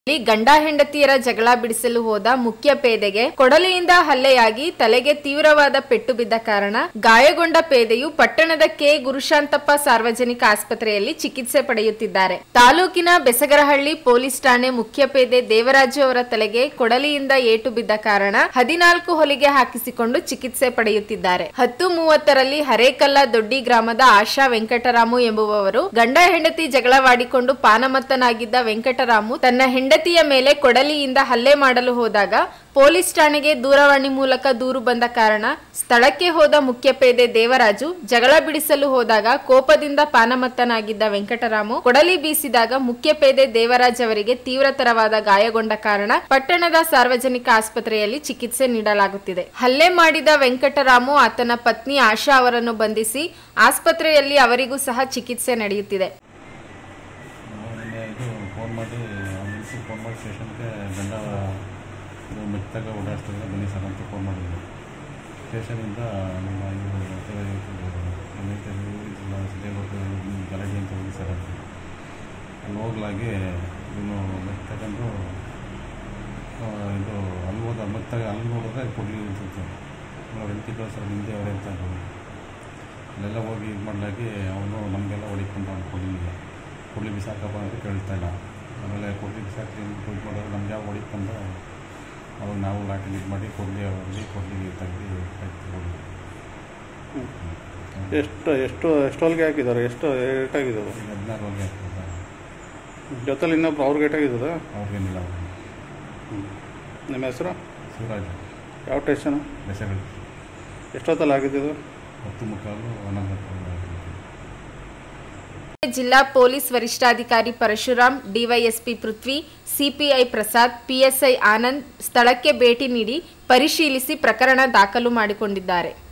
ಇಲ್ಲಿ ಗಂಡ ಹೆಂಡತಿಯರ ಜಗಳ ಬಿಡಿಸಲು ಹೋದ ಮುಖ್ಯ ಪೇದೆಗೆ ಕೊಡಲಿಯಿಂದ ಹಲ್ಲೆಯಾಗಿ ತಲೆಗೆ ತೀವ್ರವಾದ ಪೆಟ್ಟು ಬಿದ್ದ ಕಾರಣ ಗಾಯಗೊಂಡ ಪೇದೆಯು ಪಟ್ಟಣದ ಕೆ ಗುರುಶಾಂತಪ್ಪ ಸಾರ್ವಜನಿಕ ಆಸ್ಪತ್ರೆಯಲ್ಲಿ ಚಿಕಿತ್ಸೆ ಪಡೆಯುತ್ತಿದ್ದಾರೆ ತಾಲೂಕಿನ ಬೆಸಗರಹಳ್ಳಿ ಪೊಲೀಸ್ ಠಾಣೆ ಮುಖ್ಯ ಪೇದೆ ದೇವರಾಜು ಅವರ ತಲೆಗೆ ಕೊಡಲಿಯಿಂದ ಏಟು ಬಿದ್ದ ಕಾರಣ ಹದಿನಾಲ್ಕು ಹೊಲಿಗೆ ಹಾಕಿಸಿಕೊಂಡು ಚಿಕಿತ್ಸೆ ಪಡೆಯುತ್ತಿದ್ದಾರೆ ಹತ್ತು ಮೂವತ್ತರಲ್ಲಿ ಹರೇಕಲ್ಲ ದೊಡ್ಡಿ ಗ್ರಾಮದ ಆಶಾ ವೆಂಕಟರಾಮು ಎಂಬುವವರು ಗಂಡ ಹೆಂಡತಿ ಜಗಳವಾಡಿಕೊಂಡು ಪಾನಮತ್ತನಾಗಿದ್ದ ವೆಂಕಟರಾಮು ತನ್ನ ಹೆಂಡತಿಯ ಮೇಲೆ ಕೊಡಲಿಯಿಂದ ಹಲ್ಲೆ ಮಾಡಲು ಹೋದಾಗ ಪೊಲೀಸ್ ಠಾಣೆಗೆ ದೂರವಾಣಿ ಮೂಲಕ ದೂರು ಬಂದ ಕಾರಣ ಸ್ಥಳಕ್ಕೆ ಹೋದ ಮುಖ್ಯಪೇದೆ ದೇವರಾಜು ಜಗಳ ಬಿಡಿಸಲು ಹೋದಾಗ ಕೋಪದಿಂದ ಪಾನಮತ್ತನಾಗಿದ್ದ ವೆಂಕಟರಾಮು ಕೊಡಲಿ ಬೀಸಿದಾಗ ಮುಖ್ಯಪೇದೆ ದೇವರಾಜ್ ಅವರಿಗೆ ತೀವ್ರತರವಾದ ಗಾಯಗೊಂಡ ಕಾರಣ ಪಟ್ಟಣದ ಸಾರ್ವಜನಿಕ ಆಸ್ಪತ್ರೆಯಲ್ಲಿ ಚಿಕಿತ್ಸೆ ನೀಡಲಾಗುತ್ತಿದೆ ಹಲ್ಲೆ ಮಾಡಿದ ವೆಂಕಟರಾಮು ಆತನ ಪತ್ನಿ ಆಶಾ ಅವರನ್ನು ಬಂಧಿಸಿ ಆಸ್ಪತ್ರೆಯಲ್ಲಿ ಅವರಿಗೂ ಸಹ ಚಿಕಿತ್ಸೆ ನಡೆಯುತ್ತಿದೆ ನಿನ್ನೆ ಇದು ಫೋನ್ ಮಾಡಿ ಆಂಬುಲೆನ್ಸ್ ಫೋನ್ ಮಾಡಿ ಸ್ಟೇಷನ್ಗೆ ಗಂಡ ಇದು ಮೆತ್ತಾಗ ಓಡಾಡ್ತಿದ್ರೆ ಬನ್ನಿ ಸರ್ ಅಂತ ಫೋನ್ ಮಾಡಿದ್ರು ಸ್ಟೇಷನಿಂದ ನಮ್ಮ ಇದು ಗಲಾಟೆ ಅಂತ ಹೋಗಿ ಸರ್ ಅಂತ ಅಲ್ಲಿ ಹೋಗ್ಲಾಗಿ ಇವನು ಮೆತ್ತಗಂಡು ಆ, ಇದು ಅಲ್ಲಿ ಹೋದ ಮೆತ್ತಾಗ ಅಲ್ಲಿ ನೋಡಿದ್ರೆ ಕೊಡಲಿ ಅನ್ಸುತ್ತೆ ಅವ್ರು ಹೆಂಡ್ತಿದ್ರು ಸರ್ ನಿಮ್ಮದೇ ಅವರೇ ಅಂತ ಅಂದ್ರು. ಅಲ್ಲೆಲ್ಲ ಹೋಗಿ ಇದು ಮಾಡಲಾಗಿ ಅವನು ನಮಗೆಲ್ಲ ಹೊಡಿಕೊಂಡು ಅವ್ನು ಕೊಡಲಿಲ್ಲ ಕೊಡ್ಲಿ ಬಿಸಾಕಪ್ಪ ಅಂತ ಕೇಳ್ತಾ ಇಲ್ಲ ಆಮೇಲೆ ಕೊಡ್ಲಿ ಬಿಸಾಕಿ ಇದು ಮಾಡಿದ್ರೆ ನಮ್ಗೆ ಯಾವ ಹೊಡಿಕೊಂಡು ಅವಾಗ ನಾವು ಲಾಟಿ ಇದು ಮಾಡಿ ಕೊಡ್ಲಿ ಅವ್ರಿಗೆ ಕೊಡ್ಲಿ ತೆಗ್ದು ತಗೊಂಡು ಎಷ್ಟು ಎಷ್ಟು ಎಷ್ಟು ಹೊಲಿಗೆ ಹಾಕಿದ್ದಾರೆ ಎಷ್ಟು ಏಟಾಗಿದ್ದಾವೆ ಈಗ ಹದಿನಾರು ಹೊಗೆ ಆಗ್ತದೆ ಜೊತೆಲಿ ಇನ್ನೊಬ್ರು ಅವ್ರಿಗೆ ಏಟಾಗಿದ್ದದ ಅವ್ರಿಗೇನಿಲ್ಲ ಅವ್ರಿಗೆ ನಿಮ್ಮ ಹೆಸರು ಶಿವರಾಜ್ ಯಾವ ಟೇಷನ್ ಬೆಸಗಳು ಎಷ್ಟೊತ್ತಲ್ಲಿ ಆಗಿದ್ದು ಹತ್ತು ಮುಕ್ಕಾಲು ಹನ್ನೊಂದು ಜಿಲ್ಲಾ ಪೊಲೀಸ್ ವರಿಷ್ಠಾಧಿಕಾರಿ Parashuram DYSP Prithvi CPI Prasad PSI Anand ಸ್ಥಳಕ್ಕೆ ಭೇಟಿ ನೀಡಿ ಪರಿಶೀಲಿಸಿ ಪ್ರಕರಣ ದಾಖಲು ಮಾಡಿಕೊಂಡಿದ್ದಾರೆ